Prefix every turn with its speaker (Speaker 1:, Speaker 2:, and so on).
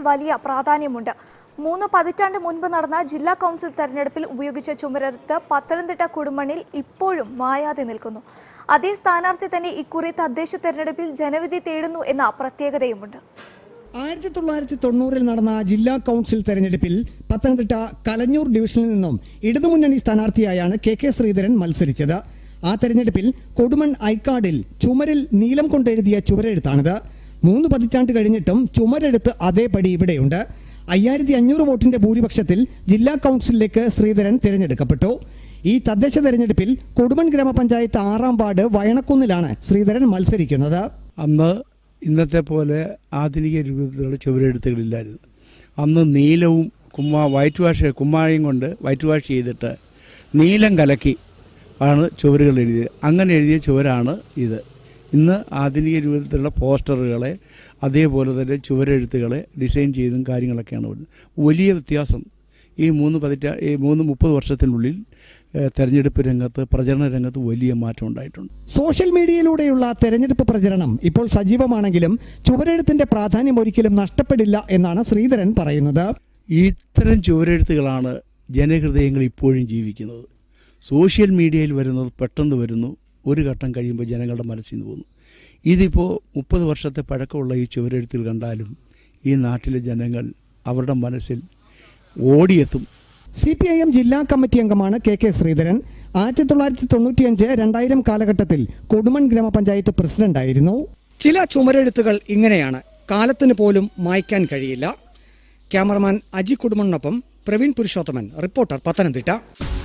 Speaker 1: വലിയ പ്രാധാന്യമുണ്ട് മൂന്ന് പതിറ്റാണ്ട് മുൻപ് നടന്ന ജില്ലാ കൗൺസിൽ തെരഞ്ഞെടുപ്പിൽ ഉപയോഗിച്ച ചുമരെടുത്ത് പത്തനംതിട്ട കുടുംബണിൽ ഇപ്പോഴും മായാതെ നിൽക്കുന്നു അതേ സ്ഥാനാർത്ഥി തന്നെ ഇക്കുറി തദ്ദേശ തെരഞ്ഞെടുപ്പിൽ ജനവിധി തേടുന്നു എന്ന പ്രത്യേകതയുമുണ്ട്
Speaker 2: ആയിരത്തി തൊള്ളായിരത്തി തൊണ്ണൂറിൽ നടന്ന ജില്ലാ കൗൺസിൽ തെരഞ്ഞെടുപ്പിൽ പത്തനംതിട്ട കലഞ്ഞൂർ ഡിവിഷനിൽ നിന്നും ഇടതുമുന്നണി സ്ഥാനാർത്ഥിയായാണ് കെ കെ ശ്രീധരൻ മത്സരിച്ചത് ആ തെരഞ്ഞെടുപ്പിൽ കൊടുമൺ ഐക്കാർഡിൽ ചുമരിൽ നീലം കൊണ്ടെഴുതിയ ചുവരെഴുത്താണിത് മൂന്ന് പതിറ്റാണ്ട് കഴിഞ്ഞിട്ടും ചുമരെഴുത്ത് അതേപടി ഇവിടെയുണ്ട് അയ്യായിരത്തി അഞ്ഞൂറ് വോട്ടിന്റെ ഭൂരിപക്ഷത്തിൽ ജില്ലാ കൗൺസിലിലേക്ക് ശ്രീധരൻ തിരഞ്ഞെടുക്കപ്പെട്ടു ഈ തദ്ദേശ തെരഞ്ഞെടുപ്പിൽ കൊടുമൺ ഗ്രാമപഞ്ചായത്ത് ആറാം വാർഡ് വയണക്കുന്നിലാണ് ശ്രീധരൻ മത്സരിക്കുന്നത്
Speaker 3: അന്ന് ഇന്നത്തെ പോലെ ആധുനിക രൂപത്തിലുള്ള ചുവരെഴുത്തുകളില്ലായിരുന്നു അന്ന് നീലവും കുമ്മാ വൈറ്റ് വാഷ് കുമ്മായം കൊണ്ട് വൈറ്റ് വാഷ് ചെയ്തിട്ട് നീലം കലക്കി ആണ് ചുവരുകൾ എഴുതിയത് അങ്ങനെ എഴുതിയ ചുവരാണ് ഇത് ഇന്ന് ആധുനിക രൂപത്തിലുള്ള പോസ്റ്ററുകളെ അതേപോലെ തന്നെ ചുവരെഴുത്തുകളെ ഡിസൈൻ ചെയ്തും കാര്യങ്ങളൊക്കെയാണ് വരുന്നത് വലിയ വ്യത്യാസം ഈ മൂന്ന് പതിറ്റാ ഈ മൂന്ന് മുപ്പത് വർഷത്തിനുള്ളിൽ ഏഹ്, തെരഞ്ഞെടുപ്പ് രംഗത്ത് പ്രചരണ രംഗത്ത് വലിയ മാറ്റം ഉണ്ടായിട്ടുണ്ട്
Speaker 2: സോഷ്യൽ മീഡിയയിലൂടെയുള്ള തെരഞ്ഞെടുപ്പ് പ്രചരണം ഇപ്പോൾ സജീവമാണെങ്കിലും ചുവരെഴുത്തിന്റെ പ്രാധാന്യം ഒരിക്കലും നഷ്ടപ്പെടില്ല എന്നാണ് ശ്രീധരൻ പറയുന്നത്
Speaker 3: ഇത്തരം ചുവരെഴുത്തുകളാണ് ജനഹൃദയങ്ങൾ ഇപ്പോഴും ജീവിക്കുന്നത് സോഷ്യൽ മീഡിയയിൽ വരുന്നത് പെട്ടെന്ന് വരുന്നു ഒരു ഘട്ടം കഴിയുമ്പോൾ ജനങ്ങളുടെ മനസ്സിൽ നിന്ന് പോകുന്നു ഇതിപ്പോൾ മുപ്പത് വർഷത്തെ പഴക്കമുള്ള ഈ ചുവരെഴുത്തുകൾ കണ്ടാലും ഈ നാട്ടിലെ ജനങ്ങൾ അവരുടെ മനസ്സിൽ ഓടിയെത്തും
Speaker 2: സി പി ഐ എം ജില്ലാ കമ്മിറ്റി അംഗമാണ് കെ കെ ശ്രീധരൻ ആയിരത്തി തൊള്ളായിരത്തി തൊണ്ണൂറ്റിയഞ്ച് രണ്ടായിരം കാലഘട്ടത്തിൽ കൊടുമൺ ഗ്രാമപഞ്ചായത്ത് പ്രസിഡന്റായിരുന്നു ചില ചുമരെഴുത്തുകൾ ഇങ്ങനെയാണ് കാലത്തിന് പോലും മായ്ക്കാൻ കഴിയില്ല ക്യാമറമാൻ അജി കുടുമണിനൊപ്പം പ്രവീൺ പുരുഷോത്തമൻ റിപ്പോർട്ടർ പത്തനംതിട്ട